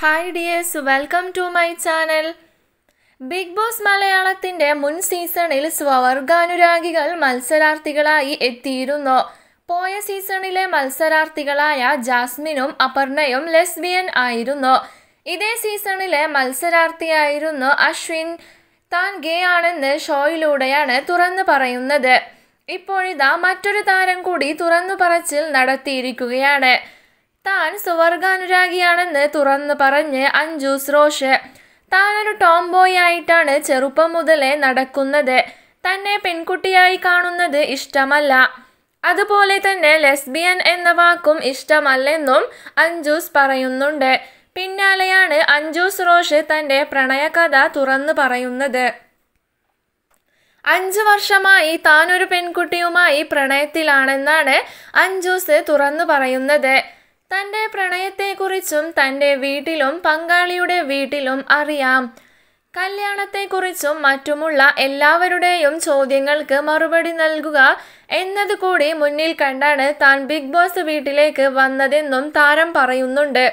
hi dears welcome to my channel Big Boss മലയാളത്തിന്റെ മുൻ സീസണിൽ സ്വവർഗാനുരാഗികൾ മത്സരാർത്ഥികളായി എത്തിയിരുന്നു പോയ സീസണിലെ മത്സരാർത്ഥികളായ ജാസ്മിനും അപർണയും ലെസ്ബിയൻ ആയിരുന്നു ഇതേ സീസണിലെ മത്സരാർത്ഥിയായിരുന്നു അശ്വിൻ താൻ ഗേ ആണെന്ന് ഷോയിലൂടെയാണ് തുറന്നു പറയുന്നത് ഇപ്പോഴിതാ മറ്റൊരു താരം കൂടി തുറന്നു പറച്ചിൽ നടത്തിയിരിക്കുകയാണ് താൻ സുവർഗാനുരാഗിയാണെന്ന് തുറന്നു പറഞ്ഞ് അഞ്ജൂസ് റോഷ് താനൊരു ടോം ബോയ് ആയിട്ടാണ് ചെറുപ്പം മുതലേ നടക്കുന്നത് തന്നെ പെൺകുട്ടിയായി കാണുന്നത് ഇഷ്ടമല്ല അതുപോലെ തന്നെ ലെസ്ബിയൻ എന്ന വാക്കും ഇഷ്ടമല്ലെന്നും അഞ്ജൂസ് പറയുന്നുണ്ട് പിന്നാലെയാണ് അഞ്ജൂസ് റോഷ് തന്റെ പ്രണയകഥ തുറന്നു പറയുന്നത് അഞ്ചു വർഷമായി താൻ ഒരു പെൺകുട്ടിയുമായി പ്രണയത്തിലാണെന്നാണ് അഞ്ജൂസ് തുറന്നു പറയുന്നത് തന്റെ പ്രണയത്തെക്കുറിച്ചും തന്റെ വീട്ടിലും പങ്കാളിയുടെ വീട്ടിലും അറിയാം കല്യാണത്തെക്കുറിച്ചും മറ്റുമുള്ള എല്ലാവരുടെയും ചോദ്യങ്ങൾക്ക് മറുപടി നൽകുക എന്നതുകൂടി മുന്നിൽ കണ്ടാണ് താൻ ബിഗ് ബോസ് വീട്ടിലേക്ക് വന്നതെന്നും താരം പറയുന്നുണ്ട്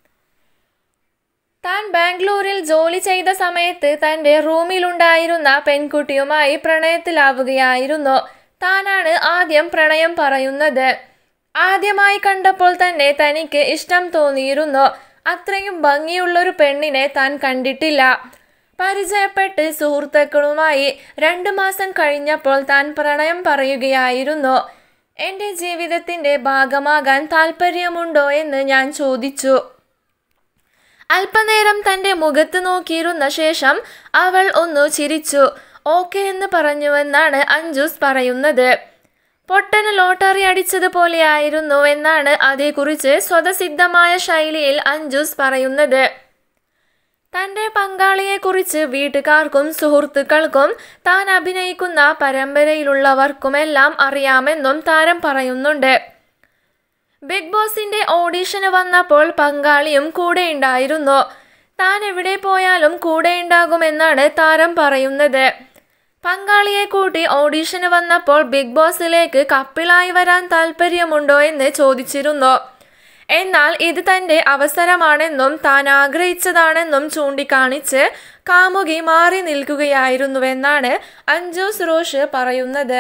താൻ ബാംഗ്ലൂരിൽ ജോലി ചെയ്ത സമയത്ത് തന്റെ റൂമിലുണ്ടായിരുന്ന പെൺകുട്ടിയുമായി പ്രണയത്തിലാവുകയായിരുന്നു താനാണ് ആദ്യം പ്രണയം പറയുന്നത് ആദ്യമായി കണ്ടപ്പോൾ തന്നെ തനിക്ക് ഇഷ്ടം തോന്നിയിരുന്നു അത്രയും ഭംഗിയുള്ളൊരു പെണ്ണിനെ താൻ കണ്ടിട്ടില്ല പരിചയപ്പെട്ട് സുഹൃത്തുക്കളുമായി രണ്ടു മാസം കഴിഞ്ഞപ്പോൾ താൻ പ്രണയം പറയുകയായിരുന്നു എൻ്റെ ജീവിതത്തിൻ്റെ ഭാഗമാകാൻ താല്പര്യമുണ്ടോ എന്ന് ഞാൻ ചോദിച്ചു അല്പനേരം തന്റെ മുഖത്ത് നോക്കിയിരുന്ന ശേഷം അവൾ ഒന്ന് ചിരിച്ചു ഓക്കെ എന്ന് പറഞ്ഞുവെന്നാണ് അഞ്ജൂസ് പറയുന്നത് പൊട്ടന് ലോട്ടറി അടിച്ചതുപോലെയായിരുന്നു എന്നാണ് അതേക്കുറിച്ച് സ്വതസിദ്ധമായ ശൈലിയിൽ അഞ്ജൂസ് പറയുന്നത് തന്റെ പങ്കാളിയെക്കുറിച്ച് വീട്ടുകാർക്കും സുഹൃത്തുക്കൾക്കും താൻ അഭിനയിക്കുന്ന പരമ്പരയിലുള്ളവർക്കുമെല്ലാം അറിയാമെന്നും താരം പറയുന്നുണ്ട് ബിഗ് ബോസിന്റെ ഓഡീഷന് വന്നപ്പോൾ പങ്കാളിയും കൂടെ ഉണ്ടായിരുന്നു താൻ എവിടെ പോയാലും കൂടെ ഉണ്ടാകുമെന്നാണ് താരം പറയുന്നത് പങ്കാളിയെ കൂട്ടി ഓഡീഷന് വന്നപ്പോൾ ബിഗ് ബോസിലേക്ക് കപ്പിളായി വരാൻ താല്പര്യമുണ്ടോ എന്ന് ചോദിച്ചിരുന്നു എന്നാൽ ഇത് തന്റെ അവസരമാണെന്നും താൻ ആഗ്രഹിച്ചതാണെന്നും ചൂണ്ടിക്കാണിച്ച് കാമുകി മാറി നിൽക്കുകയായിരുന്നുവെന്നാണ് അഞ്ജൂസ് റോഷ് പറയുന്നത്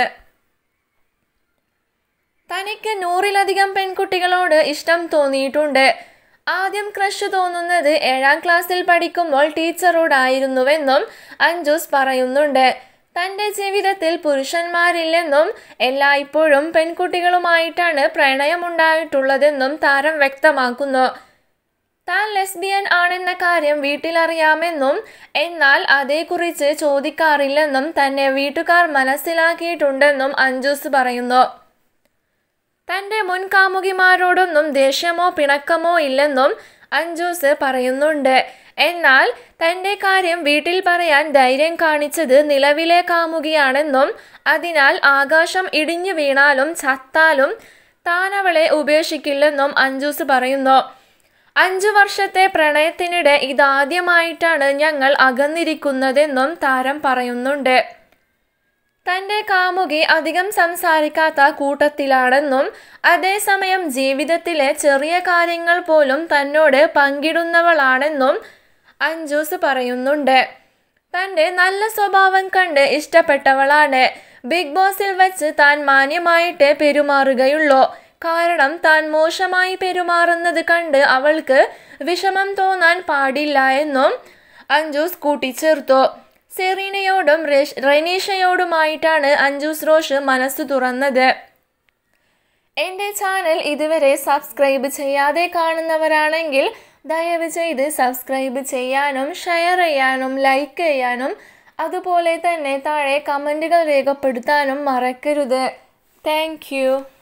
തനിക്ക് നൂറിലധികം പെൺകുട്ടികളോട് ഇഷ്ടം തോന്നിയിട്ടുണ്ട് ആദ്യം ക്രഷ് തോന്നുന്നത് ഏഴാം ക്ലാസ്സിൽ പഠിക്കുമ്പോൾ ടീച്ചറോടായിരുന്നുവെന്നും അഞ്ജൂസ് പറയുന്നുണ്ട് തൻ്റെ ജീവിതത്തിൽ പുരുഷന്മാരില്ലെന്നും എല്ലായ്പ്പോഴും പെൺകുട്ടികളുമായിട്ടാണ് പ്രണയമുണ്ടായിട്ടുള്ളതെന്നും താരം വ്യക്തമാക്കുന്നു താൻ ലെസ്ബിയൻ ആണെന്ന കാര്യം വീട്ടിലറിയാമെന്നും എന്നാൽ അതേക്കുറിച്ച് ചോദിക്കാറില്ലെന്നും തന്നെ വീട്ടുകാർ മനസ്സിലാക്കിയിട്ടുണ്ടെന്നും അഞ്ജൂസ് പറയുന്നു തന്റെ മുൻ കാമുകിമാരോടൊന്നും ദേഷ്യമോ പിണക്കമോ ഇല്ലെന്നും അഞ്ജൂസ് പറയുന്നുണ്ട് എന്നാൽ തന്റെ കാര്യം വീട്ടിൽ പറയാൻ ധൈര്യം കാണിച്ചത് നിലവിലെ കാമുകിയാണെന്നും അതിനാൽ ആകാശം ഇടിഞ്ഞു വീണാലും ചത്താലും താൻ അവളെ ഉപേക്ഷിക്കില്ലെന്നും അഞ്ജൂസ് പറയുന്നു അഞ്ചു വർഷത്തെ പ്രണയത്തിനിടെ ഇതാദ്യമായിട്ടാണ് ഞങ്ങൾ അകന്നിരിക്കുന്നതെന്നും താരം പറയുന്നുണ്ട് തന്റെ കാമുകി അധികം സംസാരിക്കാത്ത കൂട്ടത്തിലാണെന്നും അതേസമയം ജീവിതത്തിലെ ചെറിയ കാര്യങ്ങൾ പോലും തന്നോട് പങ്കിടുന്നവളാണെന്നും അഞ്ജൂസ് പറയുന്നുണ്ട് തന്റെ നല്ല സ്വഭാവം കണ്ട് ഇഷ്ടപ്പെട്ടവളാണ് ബിഗ് ബോസിൽ വെച്ച് താൻ മാന്യമായിട്ട് പെരുമാറുകയുള്ളൂ കാരണം താൻ മോശമായി പെരുമാറുന്നത് കണ്ട് അവൾക്ക് വിഷമം തോന്നാൻ പാടില്ല എന്നും അഞ്ജൂസ് കൂട്ടിച്ചേർത്തു സെറീനയോടും റെനീഷയോടുമായിട്ടാണ് അഞ്ജൂസ് റോഷ് മനസ്സ് തുറന്നത് എൻ്റെ ചാനൽ ഇതുവരെ സബ്സ്ക്രൈബ് ചെയ്യാതെ കാണുന്നവരാണെങ്കിൽ ദയവ് ചെയ്ത് സബ്സ്ക്രൈബ് ചെയ്യാനും ഷെയർ ചെയ്യാനും ലൈക്ക് ചെയ്യാനും അതുപോലെ തന്നെ താഴെ കമൻറ്റുകൾ രേഖപ്പെടുത്താനും മറക്കരുത് താങ്ക്